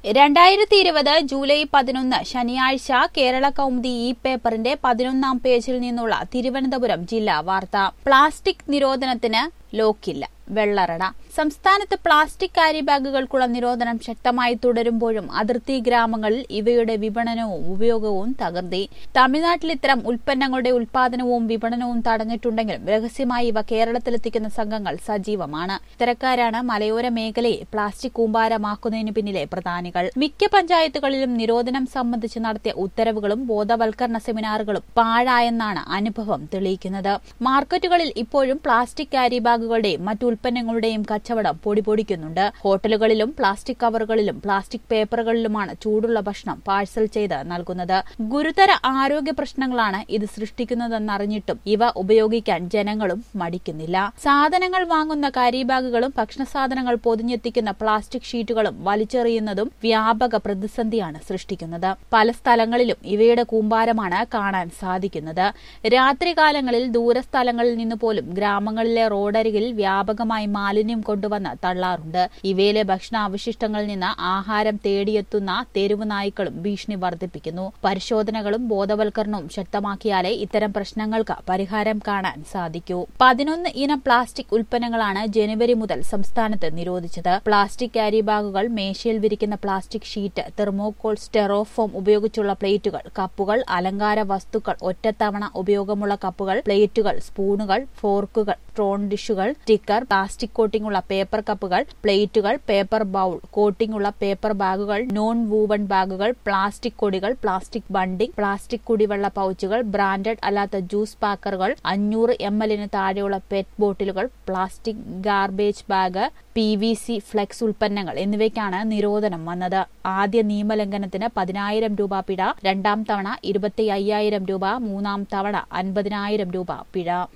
രണ്ടായിരത്തി ഇരുപത് ജൂലൈ പതിനൊന്ന് ശനിയാഴ്ച കേരള കൗമുദി ഇ പേപ്പറിന്റെ പതിനൊന്നാം പേജിൽ നിന്നുള്ള തിരുവനന്തപുരം ജില്ലാ വാർത്ത പ്ലാസ്റ്റിക് നിരോധനത്തിന് ലോക്കില്ല വെള്ളറട സംസ്ഥാനത്ത് പ്ലാസ്റ്റിക് കാരി ബാഗുകൾക്കുള്ള നിരോധനം ശക്തമായി തുടരുമ്പോഴും അതിർത്തി ഗ്രാമങ്ങളിൽ ഇവയുടെ വിപണനവും ഉപയോഗവും തകർത്തി തമിഴ്നാട്ടിൽ ഇത്തരം ഉൽപ്പന്നങ്ങളുടെ ഉൽപാദനവും വിപണനവും തടഞ്ഞിട്ടുണ്ടെങ്കിലും രഹസ്യമായി ഇവ കേരളത്തിലെത്തിക്കുന്ന സംഘങ്ങൾ സജീവമാണ് ഇത്തരക്കാരാണ് മലയോര മേഖലയെ പ്ലാസ്റ്റിക് കൂമ്പാരമാക്കുന്നതിന് പിന്നിലെ പ്രധാനികൾ മിക്ക പഞ്ചായത്തുകളിലും നിരോധനം സംബന്ധിച്ച് നടത്തിയ ഉത്തരവുകളും ബോധവൽക്കരണ സെമിനാറുകളും പാഴായെന്നാണ് അനുഭവം തെളിയിക്കുന്നത് മാർക്കറ്റുകളിൽ ഇപ്പോഴും പ്ലാസ്റ്റിക് കാരി ബാഗുകളുടെയും മറ്റു ഉൽപ്പന്നങ്ങളുടെയും കച്ചവടം പൊടിപൊടിക്കുന്നുണ്ട് ഹോട്ടലുകളിലും പ്ലാസ്റ്റിക് കവറുകളിലും പ്ലാസ്റ്റിക് പേപ്പറുകളിലുമാണ് ചൂടുള്ള ഭക്ഷണം പാഴ്സൽ ചെയ്ത് നൽകുന്നത് ഗുരുതര ആരോഗ്യ പ്രശ്നങ്ങളാണ് ഇത് സൃഷ്ടിക്കുന്നതെന്നറിഞ്ഞിട്ടും ഇവ ഉപയോഗിക്കാൻ ജനങ്ങളും മടിക്കുന്നില്ല സാധനങ്ങൾ വാങ്ങുന്ന കാരി ബാഗുകളും ഭക്ഷണ സാധനങ്ങൾ പൊതിഞ്ഞെത്തിക്കുന്ന പ്ലാസ്റ്റിക് ഷീറ്റുകളും വലിച്ചെറിയുന്നതും വ്യാപക പ്രതിസന്ധിയാണ് സൃഷ്ടിക്കുന്നത് പല സ്ഥലങ്ങളിലും ഇവയുടെ കൂമ്പാരമാണ് കാണാൻ സാധിക്കുന്നത് രാത്രികാലങ്ങളിൽ ദൂരസ്ഥലങ്ങളിൽ നിന്ന് പോലും ഗ്രാമങ്ങളിലെ റോഡരികിൽ വ്യാപകമായി മാലിന്യം കൊണ്ടുവന്ന് തള്ളാറുണ്ട് ഇവയിലെ ഭക്ഷണാവശിഷ്ടങ്ങളിൽ നിന്ന് ആഹാരം തേടിയെത്തുന്ന തെരുവ് നായ്ക്കളും ഭീഷണി വർദ്ധിപ്പിക്കുന്നു പരിശോധനകളും ബോധവൽക്കരണവും ശക്തമാക്കിയാലേ ഇത്തരം പ്രശ്നങ്ങൾക്ക് പരിഹാരം കാണാൻ സാധിക്കൂ പതിനൊന്ന് ഇനം പ്ലാസ്റ്റിക് ഉൽപ്പന്നങ്ങളാണ് ജനുവരി മുതൽ സംസ്ഥാനത്ത് നിരോധിച്ചത് പ്ലാസ്റ്റിക് ക്യാരി ബാഗുകൾ മേശയിൽ വിരിക്കുന്ന പ്ലാസ്റ്റിക് ഷീറ്റ് തെർമോകോൾ സ്റ്റെറോഫോം ഉപയോഗിച്ചുള്ള പ്ലേറ്റുകൾ കപ്പുകൾ അലങ്കാര വസ്തുക്കൾ ഒറ്റത്തവണ ഉപയോഗമുള്ള കപ്പുകൾ പ്ലേറ്റുകൾ സ്പൂണുകൾ ഫോർക്കുകൾ ട്രോൺ ഡിഷുകൾ സ്റ്റിക്കർ പ്ലാസ്റ്റിക് കോട്ടിംഗ് ഉള്ള പേപ്പർ കപ്പുകൾ പ്ലേറ്റുകൾ പേപ്പർ ബൌൾ കോട്ടിംഗ് ഉള്ള പേപ്പർ ബാഗുകൾ നോൺ വൂവൺ ബാഗുകൾ പ്ലാസ്റ്റിക് കൊടികൾ പ്ലാസ്റ്റിക് ബണ്ടിംഗ് പ്ലാസ്റ്റിക് കുടിവെള്ള പൌച്ചുകൾ ബ്രാൻഡഡ് അല്ലാത്ത ജ്യൂസ് പാക്കറുകൾ അഞ്ഞൂറ് എം എല്ലിന് താഴെയുള്ള പെറ്റ് ബോട്ടിലുകൾ plastic garbage bag P V C flex ഉൽപ്പന്നങ്ങൾ എന്നിവയ്ക്കാണ് നിരോധനം വന്നത് ആദ്യ നിയമലംഘനത്തിന് പതിനായിരം രൂപ പിഴ രണ്ടാം തവണ ഇരുപത്തി അയ്യായിരം രൂപ മൂന്നാം തവണ അൻപതിനായിരം രൂപ പിഴ